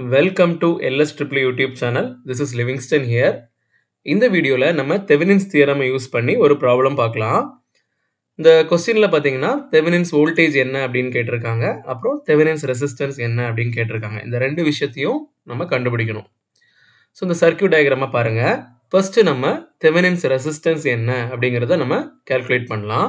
welcome to LS triple YouTube channel this is Livingston here இந்த வீடியோவில் நம்ம தெவினின்ஸ் தியரமை யூஸ் பண்ணி ஒரு ப்ராப்ளம் பார்க்கலாம் இந்த கொஸ்டினில் பார்த்தீங்கன்னா தெவினின்ஸ் வோல்டேஜ் என்ன அப்படின்னு கேட்டிருக்காங்க அப்புறம் தெவினின்ஸ் ரெசிஸ்டன்ஸ் என்ன அப்படின்னு கேட்டிருக்காங்க இந்த ரெண்டு விஷயத்தையும் நம்ம கண்டுபிடிக்கணும் ஸோ இந்த சர்க்கியூட் டயக்ராமை பாருங்கள் ஃபர்ஸ்ட்டு நம்ம தெவினின்ஸ் ரெசிஸ்டன்ஸ் என்ன அப்படிங்கிறத நம்ம கால்குலேட் பண்ணலாம்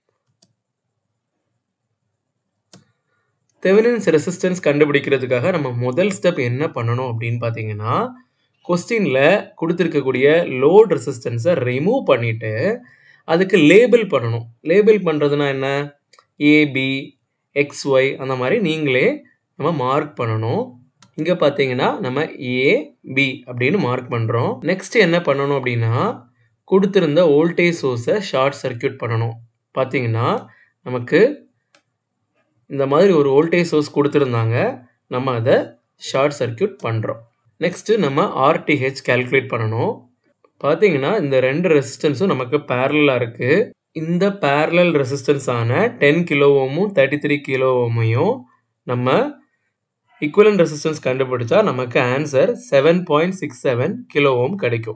தெவினின்ஸ் ரெசிஸ்டன்ஸ் கண்டுபிடிக்கிறதுக்காக நம்ம முதல் ஸ்டெப் என்ன பண்ணணும் அப்படின்னு பார்த்தீங்கன்னா கொஸ்டினில் கொடுத்துருக்கக்கூடிய லோட் ரெசிஸ்டன்ஸை ரிமூவ் பண்ணிவிட்டு அதுக்கு லேபிள் பண்ணணும் லேபிள் பண்ணுறதுனா என்ன ஏபி எக்ஸ்ஒய் அந்த மாதிரி நீங்களே நம்ம மார்க் பண்ணணும் இங்கே பார்த்தீங்கன்னா நம்ம ஏ பி அப்படின்னு மார்க் பண்ணுறோம் நெக்ஸ்ட் என்ன பண்ணணும் அப்படின்னா கொடுத்துருந்த வோல்டேஜ் சோர்ஸை ஷார்ட் சர்க்கியூட் பண்ணணும் பார்த்தீங்கன்னா நமக்கு இந்த மாதிரி ஒரு வோல்டேஜ் சோர்ஸ் கொடுத்துருந்தாங்க நம்ம அதை ஷார்ட் சர்க்கியூட் பண்ணுறோம் நெக்ஸ்ட்டு நம்ம ஆர்டிஹெச் கால்குலேட் பண்ணணும் பார்த்தீங்கன்னா இந்த ரெண்டு ரெசிஸ்டன்ஸும் நமக்கு பேரலாக இருக்குது இந்த பேரலல் ரெசிஸ்டன்ஸான டென் கிலோவோமும் தேர்ட்டி த்ரீ கிலோவோமையும் நம்ம ஈக்குவலன் ரெசிஸ்டன்ஸ் கண்டுபிடிச்சா நமக்கு answer seven point six seven kiloohm கிடைக்கும்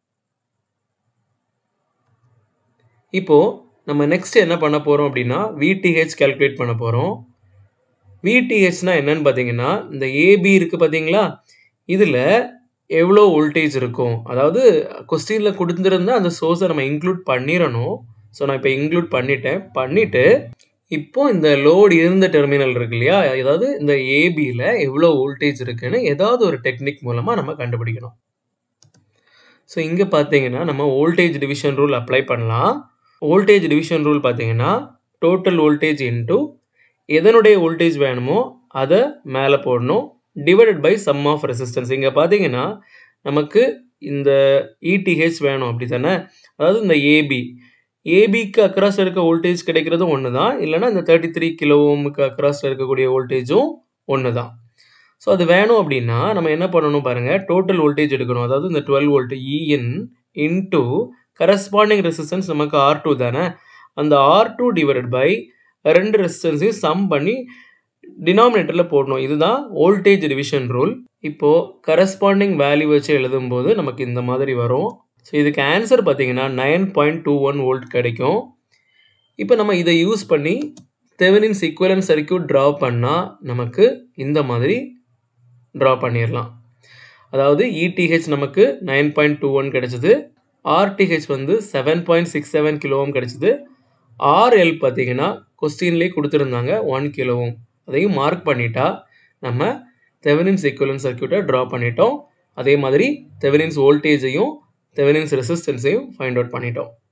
இப்போது நம்ம நெக்ஸ்ட் என்ன பண்ண போகிறோம் அப்படின்னா விடிஹெச் கால்குலேட் பண்ண போகிறோம் விடிஹெச்னா என்னன்னு பார்த்தீங்கன்னா இந்த ஏபி இருக்குது பார்த்தீங்களா இதில் எவ்வளோ வோல்டேஜ் இருக்கும் அதாவது கொஸ்டினில் கொடுத்துருந்தா அந்த சோர்ஸை நம்ம இன்க்ளூட் பண்ணிடணும் ஸோ நான் இப்போ இன்க்ளூட் பண்ணிட்டேன் பண்ணிவிட்டு இப்போ இந்த லோடு இருந்த டெர்மினல் இருக்கு இல்லையா அதாவது இந்த ஏபியில் எவ்வளோ வோல்டேஜ் இருக்குன்னு ஏதாவது ஒரு டெக்னிக் மூலமாக நம்ம கண்டுபிடிக்கணும் ஸோ இங்கே பார்த்தீங்கன்னா நம்ம வோல்டேஜ் டிவிஷன் ரூல் அப்ளை பண்ணலாம் வோல்டேஜ் டிவிஷன் ரூல் பார்த்தீங்கன்னா டோட்டல் வோல்டேஜ் இன்ட்டு எதனுடைய வோல்டேஜ் வேணுமோ அதை மேலே போடணும் divided by sum of resistance இங்கே பார்த்தீங்கன்னா நமக்கு இந்த இடிஹெச் வேணும் அப்படி தானே அதாவது இந்த ஏபி ஏபிக்கு அக்ராஸில் இருக்க வோல்டேஜ் கிடைக்கிறதும் ஒன்று தான் இல்லைனா இந்த தேர்ட்டி த்ரீ கிலோ ஓமுக்கு அக்ராஸில் இருக்கக்கூடிய வோல்டேஜும் ஒன்று தான் ஸோ அது வேணும் அப்படின்னா நம்ம என்ன பண்ணணும் பாருங்கள் டோட்டல் வோல்டேஜ் எடுக்கணும் அதாவது இந்த டுவெல் வோல்ட் இஎன் இன்டூ கரஸ்பாண்டிங் ரெசிஸ்டன்ஸ் நமக்கு ஆர் டூ தானே அந்த ஆர் டூ டிவைடட் பை ரெண்டு ரெசிஸ்டன்ஸையும் சம் பண்ணி டினாமினேட்டரில் போடணும் இதுதான் வோல்டேஜ் டிவிஷன் ரூல் இப்போது கரஸ்பாண்டிங் வேல்யூ வச்சு எழுதும்போது நமக்கு இந்த மாதிரி வரும் ஸோ இதுக்கு ஆன்சர் பார்த்தீங்கன்னா nine point two one volt கிடைக்கும் இப்போ நம்ம இதை யூஸ் பண்ணி தெவனின்ஸ் ஈக்குவலன் சர்க்கியூட் ட்ரா பண்ணால் நமக்கு இந்த மாதிரி ட்ரா பண்ணிடலாம் அதாவது இடிஹெச் நமக்கு நைன் பாயிண்ட் டூ ஒன் கிடச்சிது ஆர்டிஹெச் வந்து செவன் பாயிண்ட் சிக்ஸ் செவன் கிலோவும் கிடச்சிது ஆர்எல் பார்த்தீங்கன்னா கொஸ்டின்லேயே கொடுத்துருந்தாங்க ஒன் கிலோவும் அதையும் மார்க் பண்ணிட்டா நம்ம தெவனின்ஸ் ஈக்குவலன் சர்க்கியூட்டை ட்ரா பண்ணிட்டோம் அதே மாதிரி தெவனின்ஸ் வோல்டேஜையும் தெவனின்ஸ் ரெசிஸ்டன்ஸையும் ஃபைண்ட் அவுட் பண்ணிட்டோம்